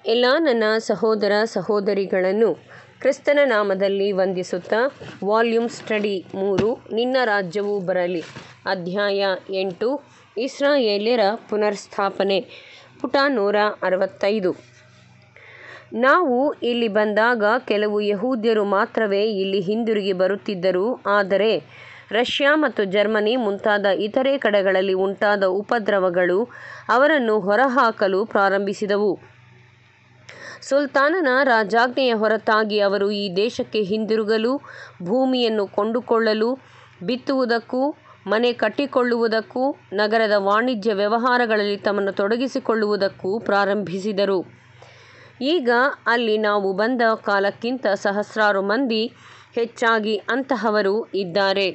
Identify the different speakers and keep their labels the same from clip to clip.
Speaker 1: ಎಲ್ಲ ನನ್ನ ಸಹೋದರ ಸಹೋದರಿಗಳನ್ನು ಕ್ರಿಸ್ತನ ನಾಮದಲ್ಲಿ ವಂದಿಸುತ್ತಾ ವಾಲ್ಯೂಮ್ ಸ್ಟಡಿ ಮೂರು ನಿನ್ನ ರಾಜ್ಯವು ಬರಲಿ ಅಧ್ಯಾಯ ಎಂಟು ಇಸ್ರಾಯೇಲ್ಯರ ಪುನರ್ಸ್ಥಾಪನೆ ಪುಟ ನೂರ ಅರವತ್ತೈದು ನಾವು ಇಲ್ಲಿ ಬಂದಾಗ ಕೆಲವು ಯಹೂದ್ಯರು ಮಾತ್ರವೇ ಇಲ್ಲಿ ಹಿಂದಿರುಗಿ ಬರುತ್ತಿದ್ದರು ಆದರೆ ರಷ್ಯಾ ಮತ್ತು ಜರ್ಮನಿ ಮುಂತಾದ ಇತರೆ ಕಡೆಗಳಲ್ಲಿ ಉಂಟಾದ ಉಪದ್ರವಗಳು ಅವರನ್ನು ಹೊರಹಾಕಲು ಪ್ರಾರಂಭಿಸಿದವು ಸುಲ್ತಾನನ ರಾಜಾಜ್ಞೆಯ ಹೊರತಾಗಿ ಅವರು ಈ ದೇಶಕ್ಕೆ ಹಿಂದಿರುಗಲು ಭೂಮಿಯನ್ನು ಕೊಂಡುಕೊಳ್ಳಲು ಬಿತ್ತುವುದಕ್ಕೂ ಮನೆ ಕಟ್ಟಿಕೊಳ್ಳುವುದಕ್ಕೂ ನಗರದ ವಾಣಿಜ್ಯ ವ್ಯವಹಾರಗಳಲ್ಲಿ ತಮ್ಮನ್ನು ತೊಡಗಿಸಿಕೊಳ್ಳುವುದಕ್ಕೂ ಪ್ರಾರಂಭಿಸಿದರು ಈಗ ಅಲ್ಲಿ ನಾವು ಬಂದ ಕಾಲಕ್ಕಿಂತ ಸಹಸ್ರಾರು ಮಂದಿ ಹೆಚ್ಚಾಗಿ ಅಂತಹವರು ಇದ್ದಾರೆ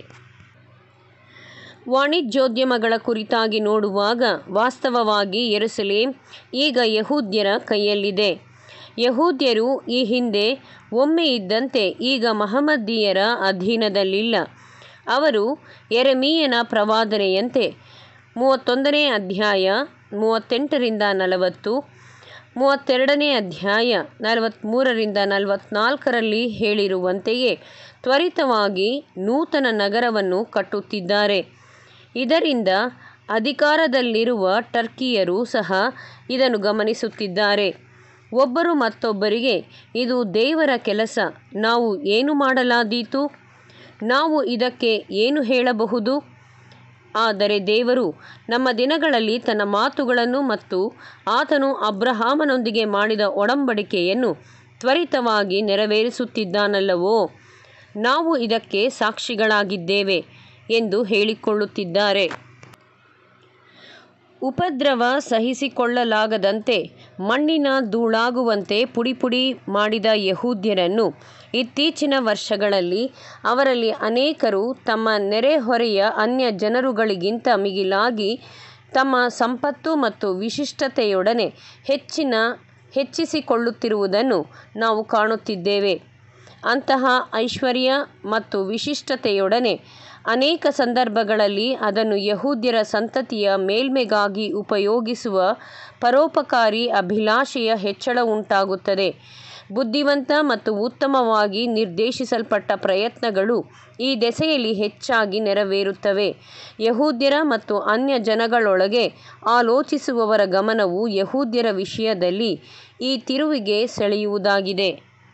Speaker 1: ವಾಣಿಜ್ಯೋದ್ಯಮಗಳ ಕುರಿತಾಗಿ ನೋಡುವಾಗ ವಾಸ್ತವವಾಗಿ ಯೆರೂಸಲೇಮ್ ಈಗ ಯಹೂದ್ಯರ ಕೈಯಲ್ಲಿದೆ ಯಹೂದ್ಯರು ಈ ಹಿಂದೆ ಒಮ್ಮೆ ಇದ್ದಂತೆ ಈಗ ಮಹಮ್ಮದೀಯರ ಅಧೀನದಲ್ಲಿಲ್ಲ ಅವರು ಯೆರೆಮೀಯನ ಪ್ರವಾದನೆಯಂತೆ ಮೂವತ್ತೊಂದನೇ ಅಧ್ಯಾಯ ಮೂವತ್ತೆಂಟರಿಂದ ನಲವತ್ತು ಮೂವತ್ತೆರಡನೇ ಅಧ್ಯಾಯ ನಲವತ್ತ್ಮೂರರಿಂದ ನಲವತ್ತ್ನಾಲ್ಕರಲ್ಲಿ ಹೇಳಿರುವಂತೆಯೇ ತ್ವರಿತವಾಗಿ ನೂತನ ನಗರವನ್ನು ಕಟ್ಟುತ್ತಿದ್ದಾರೆ ಇದರಿಂದ ಅಧಿಕಾರದಲ್ಲಿರುವ ಟರ್ಕಿಯರು ಸಹ ಇದನ್ನು ಗಮನಿಸುತ್ತಿದ್ದಾರೆ ಒಬ್ಬರು ಮತ್ತೊಬ್ಬರಿಗೆ ಇದು ದೇವರ ಕೆಲಸ ನಾವು ಏನು ಮಾಡಲಾದೀತು ನಾವು ಇದಕ್ಕೆ ಏನು ಹೇಳಬಹುದು ಆದರೆ ದೇವರು ನಮ್ಮ ದಿನಗಳಲ್ಲಿ ತನ್ನ ಮಾತುಗಳನ್ನು ಮತ್ತು ಆತನು ಅಬ್ರಹಾಮನೊಂದಿಗೆ ಮಾಡಿದ ಒಡಂಬಡಿಕೆಯನ್ನು ತ್ವರಿತವಾಗಿ ನೆರವೇರಿಸುತ್ತಿದ್ದಾನಲ್ಲವೋ ನಾವು ಇದಕ್ಕೆ ಸಾಕ್ಷಿಗಳಾಗಿದ್ದೇವೆ ಎಂದು ಹೇಳಿಕೊಳ್ಳುತ್ತಿದ್ದಾರೆ ಉಪದ್ರವ ಸಹಿಸಿಕೊಳ್ಳಲಾಗದಂತೆ ಮಣ್ಣಿನ ಧೂಳಾಗುವಂತೆ ಪುಡಿಪುಡಿ ಮಾಡಿದ ಯಹೂದ್ಯರನ್ನು ಇತ್ತೀಚಿನ ವರ್ಷಗಳಲ್ಲಿ ಅವರಲ್ಲಿ ಅನೇಕರು ತಮ್ಮ ನೆರೆಹೊರೆಯ ಅನ್ಯ ಜನರುಗಳಿಗಿಂತ ಮಿಗಿಲಾಗಿ ತಮ್ಮ ಸಂಪತ್ತು ಮತ್ತು ವಿಶಿಷ್ಟತೆಯೊಡನೆ ಹೆಚ್ಚಿನ ಹೆಚ್ಚಿಸಿಕೊಳ್ಳುತ್ತಿರುವುದನ್ನು ನಾವು ಕಾಣುತ್ತಿದ್ದೇವೆ ಅಂತಹ ಐಶ್ವರ್ಯ ಮತ್ತು ವಿಶಿಷ್ಟತೆಯೊಡನೆ ಅನೇಕ ಸಂದರ್ಭಗಳಲ್ಲಿ ಅದನ್ನು ಯಹೂದ್ಯರ ಸಂತತಿಯ ಮೇಲ್ಮೆಗಾಗಿ ಉಪಯೋಗಿಸುವ ಪರೋಪಕಾರಿ ಅಭಿಲಾಷೆಯ ಹೆಚ್ಚಳ ಉಂಟಾಗುತ್ತದೆ ಬುದ್ಧಿವಂತ ಮತ್ತು ಉತ್ತಮವಾಗಿ ನಿರ್ದೇಶಿಸಲ್ಪಟ್ಟ ಪ್ರಯತ್ನಗಳು ಈ ದೆಸೆಯಲ್ಲಿ ಹೆಚ್ಚಾಗಿ ನೆರವೇರುತ್ತವೆ ಯಹೂದ್ಯರ ಮತ್ತು ಅನ್ಯ ಜನಗಳೊಳಗೆ ಆಲೋಚಿಸುವವರ ಗಮನವು ಯಹೂದ್ಯರ ವಿಷಯದಲ್ಲಿ ಈ ತಿರುವಿಗೆ ಸೆಳೆಯುವುದಾಗಿದೆ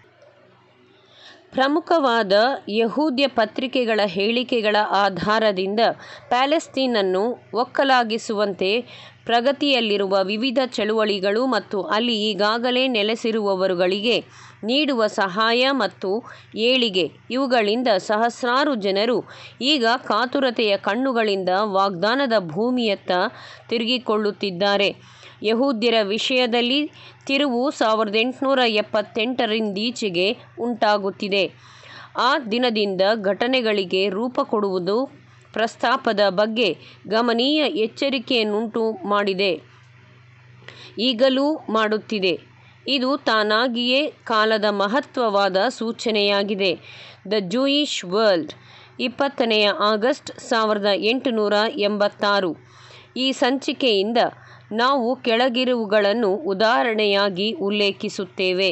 Speaker 1: ಪ್ರಮುಖವಾದ ಯಹೂದ್ಯ ಪತ್ರಿಕೆಗಳ ಹೇಳಿಕೆಗಳ ಆಧಾರದಿಂದ ಪ್ಯಾಲೆಸ್ತೀನನ್ನು ಒಕ್ಕಲಾಗಿಸುವಂತೆ ಪ್ರಗತಿಯಲ್ಲಿರುವ ವಿವಿಧ ಚಳುವಳಿಗಳು ಮತ್ತು ಅಲ್ಲಿ ಈಗಾಗಲೇ ನೆಲೆಸಿರುವವರುಗಳಿಗೆ ನೀಡುವ ಸಹಾಯ ಮತ್ತು ಏಳಿಗೆ ಇವುಗಳಿಂದ ಸಹಸ್ರಾರು ಜನರು ಈಗ ಕಾತುರತೆಯ ಕಣ್ಣುಗಳಿಂದ ವಾಗ್ದಾನದ ಭೂಮಿಯತ್ತ ತಿರುಗಿಕೊಳ್ಳುತ್ತಿದ್ದಾರೆ ಯಹೂದ್ಯರ ವಿಷಯದಲ್ಲಿ ತಿರುವು ಸಾವಿರದ ಎಂಟುನೂರ ಎಪ್ಪತ್ತೆಂಟರಿಂದೀಚೆಗೆ ಉಂಟಾಗುತ್ತಿದೆ ಆ ದಿನದಿಂದ ಘಟನೆಗಳಿಗೆ ರೂಪ ಕೊಡುವುದು ಪ್ರಸ್ತಾಪದ ಬಗ್ಗೆ ಗಮನೀಯ ಎಚ್ಚರಿಕೆಯನ್ನುಂಟು ಮಾಡಿದೆ ಈಗಲೂ ಮಾಡುತ್ತಿದೆ ಇದು ತಾನಾಗಿಯೇ ಕಾಲದ ಮಹತ್ವವಾದ ಸೂಚನೆಯಾಗಿದೆ ದ ಜೂಯಿಷ್ ವರ್ಲ್ಡ್ ಇಪ್ಪತ್ತನೆಯ ಆಗಸ್ಟ್ ಸಾವಿರದ ಎಂಟುನೂರ ಎಂಬತ್ತಾರು ಈ ಸಂಚಿಕೆಯಿಂದ ನಾವು ಕೆಳಗಿರುವುಗಳನ್ನು ಉದಾಹರಣೆಯಾಗಿ ಉಲ್ಲೇಖಿಸುತ್ತೇವೆ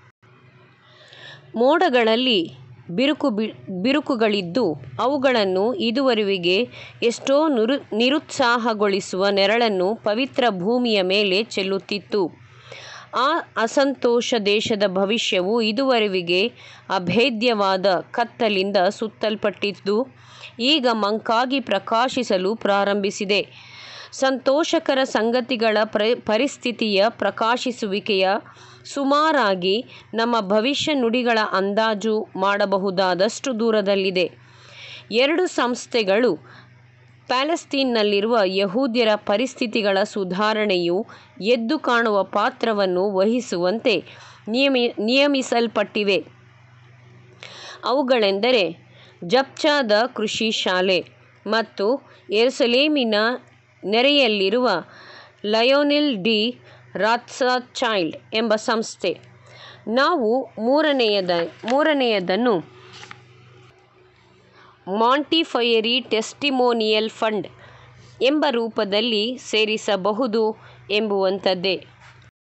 Speaker 1: ಮೋಡಗಳಲ್ಲಿ ಬಿರುಕು ಬಿರುಕುಗಳಿದ್ದು ಅವುಗಳನ್ನು ಇದುವರೆವಿಗೆ ಎಷ್ಟೋ ನುರು ನಿರುತ್ಸಾಹಗೊಳಿಸುವ ನೆರಳನ್ನು ಪವಿತ್ರ ಭೂಮಿಯ ಮೇಲೆ ಚೆಲ್ಲುತ್ತಿತ್ತು ಆ ಅಸಂತೋಷ ದೇಶದ ಭವಿಷ್ಯವು ಇದುವರೆವಿಗೆ ಅಭೇದ್ಯವಾದ ಕತ್ತಲಿಂದ ಸುತ್ತಲ್ಪಟ್ಟಿದ್ದು ಈಗ ಮಂಕಾಗಿ ಪ್ರಕಾಶಿಸಲು ಪ್ರಾರಂಭಿಸಿದೆ ಸಂತೋಷಕರ ಸಂಗತಿಗಳ ಪ್ರ ಪರಿಸ್ಥಿತಿಯ ಪ್ರಕಾಶಿಸುವಿಕೆಯ ಸುಮಾರಾಗಿ ನಮ್ಮ ಭವಿಷ್ಯ ನುಡಿಗಳ ಅಂದಾಜು ಮಾಡಬಹುದಾದಷ್ಟು ದೂರದಲ್ಲಿದೆ ಎರಡು ಸಂಸ್ಥೆಗಳು ಪ್ಯಾಲೆಸ್ತೀನ್ನಲ್ಲಿರುವ ಯಹೂದ್ಯರ ಪರಿಸ್ಥಿತಿಗಳ ಸುಧಾರಣೆಯು ಎದ್ದು ಕಾಣುವ ಪಾತ್ರವನ್ನು ವಹಿಸುವಂತೆ ನಿಯಮಿ ನಿಯಮಿಸಲ್ಪಟ್ಟಿವೆ ಅವುಗಳೆಂದರೆ ಜಪ್ಚಾದ ಕೃಷಿ ಶಾಲೆ ಮತ್ತು ಯೆರೂಸಲೇಮಿನ ನೆರೆಯಲ್ಲಿರುವ ಲಯೋನಿಲ್ ಡಿ ರಾತ್ಸಚೈಲ್ಡ್ ಎಂಬ ಸಂಸ್ಥೆ ನಾವು ಮೂರನೆಯದ ಮೂರನೆಯದನ್ನು ಮಾಂಟಿಫಯರಿ ಟೆಸ್ಟಿಮೋನಿಯಲ್ ಫಂಡ್ ಎಂಬ ರೂಪದಲ್ಲಿ ಸೇರಿಸಬಹುದು ಎಂಬುವಂಥದ್ದೇ